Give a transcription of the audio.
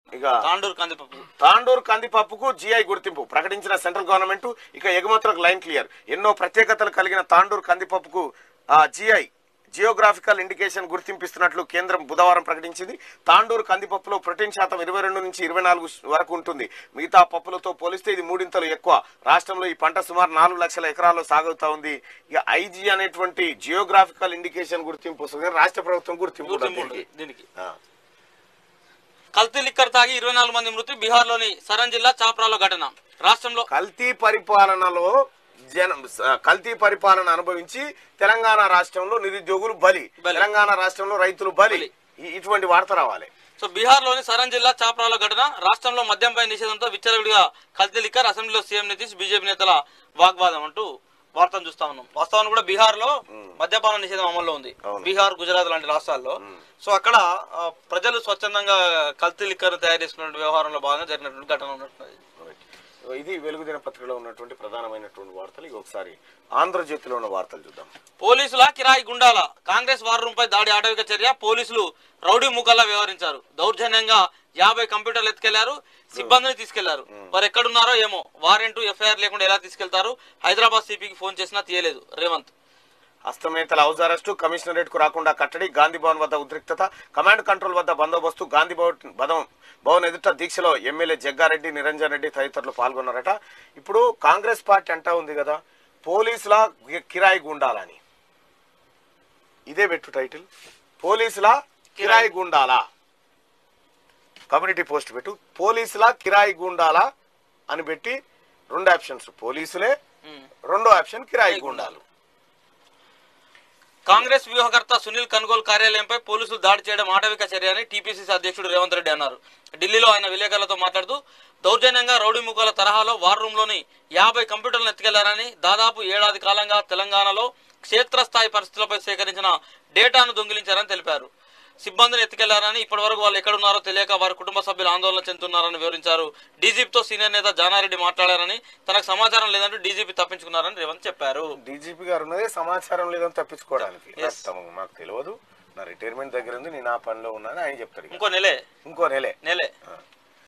ఇక తాండూరు కందిపప్పు తాండూరు కందిపప్పుకు జిఐ గుర్తింపు ప్రకటించిన సెంట్రల్ గవర్నమెంట్ ఇక ఎగుమతులకు లైన్ క్లియర్ ఎన్నో ప్రత్యేకతలు కలిగిన తాండూరు కందిపప్పుకు జిఐ జియోగ్రాఫికల్ ఇండికేషన్ గుర్తింపిస్తున్నట్లు కేంద్రం బుధవారం ప్రకటించింది తాండూరు కందిపప్పులో ప్రోటీన్ శాతం ఇరవై రెండు నుంచి ఇరవై నాలుగు వరకు ఉంటుంది మిగతా పప్పులతో పోలిస్తే ఇది మూడింతలు ఎక్కువ రాష్ట్రంలో ఈ పంట సుమారు నాలుగు లక్షల ఎకరాల్లో సాగుతా ఉంది ఇక ఐజీ అనేటువంటి జియోగ్రాఫికల్ ఇండికేషన్ గుర్తింపు వస్తుంది రాష్ట్ర ప్రభుత్వం గుర్తింపు కూడా గుర్తింపు దీనికి. ఉంటుంది దీనికి ఆ. కల్తీ లిక్కర్ తాగి ఇరవై నాలుగు మంది మృతి బీహార్లోని సరన్ జిల్లా చాప్రాలో ఘటన రాష్ట్రంలో కల్తీ పరిపాలనలో జనం స- కల్తీ పరిపాలన అనుభవించి తెలంగాణ రాష్ట్రంలో నిరుద్యోగులు బలి బలి. తెలంగాణ రాష్ట్రంలో రైతులు బలి బలి. ఇ- ఇటువంటి వార్త రావాలి సో బీహార్లోని సరన్ జిల్లా చాప్రాలో ఘటన రాష్ట్రంలో మద్యంపై నిషేధంతో విచ్చలవిడిగా కల్తీ లిక్కర్ అసెంబ్లీలో సీఎం నితీష్ బీజేపీ నేతల వాగ్వాదం అంటూ వార్తను చూస్తా ఉన్నాం వాస్తవాన్ని కూడా బీహార్ లో మద్యపాన నిషేధం అమల్లో ఉంది అవును. బీహార్ గుజరాత్ లాంటి రాష్ట్రాల్లో సో అక్కడ ఆ, ప్రజలు స్వచ్ఛందంగా కల్తీ లిక్కర్ తయారు చేసుకున్న వ్యవహారంలో భాగంగా జరిగినటువంటి ఘటన ఉన్నట్టున్నది ఇది వెలుగు దినపత్రికలో ఉన్నటువంటి ప్రధానమైనటువంటి వార్తలు ఇక ఒకసారి ఆంధ్రజ్యోతిలో ఉన్న వార్తలు చూద్దాం పోలీసుల కిరాయి గుండాల కాంగ్రెస్ వార్ రూమ్ పై దాడి ఆటవిక చర్య పోలీసులు రౌడీ ముఖల్లా వ్యవహరించారు దౌర్జన్యంగా యాభై కంప్యూటర్లు ఎత్తుకెళ్లారు సిబ్బందిని తీసుకెళ్లారు వారు ఎక్కడున్నారో ఏమో వారెంట్ ఎఫ్ఐఆర్ లేకుండా ఎలా తీసుకెళ్తారు హైదరాబాద్ సిపికి ఫోన్ చేసినా తీయలేదు రేవంత్ హస్తమేతల హౌస్ అరెస్టు కమిషనరేట్ కు రాకుండా కట్టడి గాంధీ భవన్ వద్ద ఉద్రిక్తత కమాండ్ కంట్రోల్ వద్ద బందోబస్తు గాంధీ భవన్ భవన్ భవన్ ఎదుట దీక్షలో ఎమ్మెల్యే జగ్గారెడ్డి నిరంజన్ రెడ్డి తదితరులు పాల్గొన్నారట ఇప్పుడు కాంగ్రెస్ పార్టీ అంటా ఉంది కదా పోలీసుల గి- కిరాయి గుండాలని ఇదే పెట్టు టైటిల్ పోలీసుల కిరాయి గుండాలా కమ్యూనిటీ పోస్ట్ పెట్టు పోలీసుల కిరాయి గుండాలా అని పెట్టి రెండు ఆప్షన్స్ పోలీసులే రెండో ఆప్షన్ కిరాయి గుండాలు కాంగ్రెస్ వ్యూహకర్త సునీల్ కన్గోల్ కార్యాలయంపై పోలీసులు దాడి చేయడం ఆటవిక చర్య అని టీపీసీసీ అధ్యక్షుడు రేవంత్ రెడ్డి అన్నారు ఢిల్లీలో ఆయన విలేకరులతో మాట్లాడుతూ దౌర్జన్యంగా రౌడీ ముఖాల తరహాలో వార్ రూమ్ లోని యాభై కంప్యూటర్లను ఎత్తుకెళ్లారని దాదాపు ఏడాది కాలంగా తెలంగాణలో క్షేత్రస్థాయి పరిస్థితులపై సేకరించిన డేటాను దొంగిలించారని తెలిపారు సిబ్బందిని ఎత్తుకెళ్లారని ఇప్పటి వరకు వాళ్ళు ఎక్కడున్నారో తెలియక వారి కుటుంబ సభ్యులు ఆందోళన చెందుతున్నారని వివరించారు డీజీపీతో సీనియర్ నేత జానారెడ్డి మాట్లాడారని తనకు సమాచారం లేదంటూ డీజీపీ తప్పించుకున్నారని రేవంత్ చెప్పారు డీజీపీ గారు ఉన్నదే సమాచారం లేదని తప్పించుకోవడానికి Yes. నాకు తమ- మాకు తెలియదు నా రిటైర్మెంట్ దగ్గర ఉంది నేను ఆ పనిలో ఉన్నాను ఆయన చెప్తాడు ఇక. ఇంకో నెలే ఇంకో నెలే నెలే ఆ.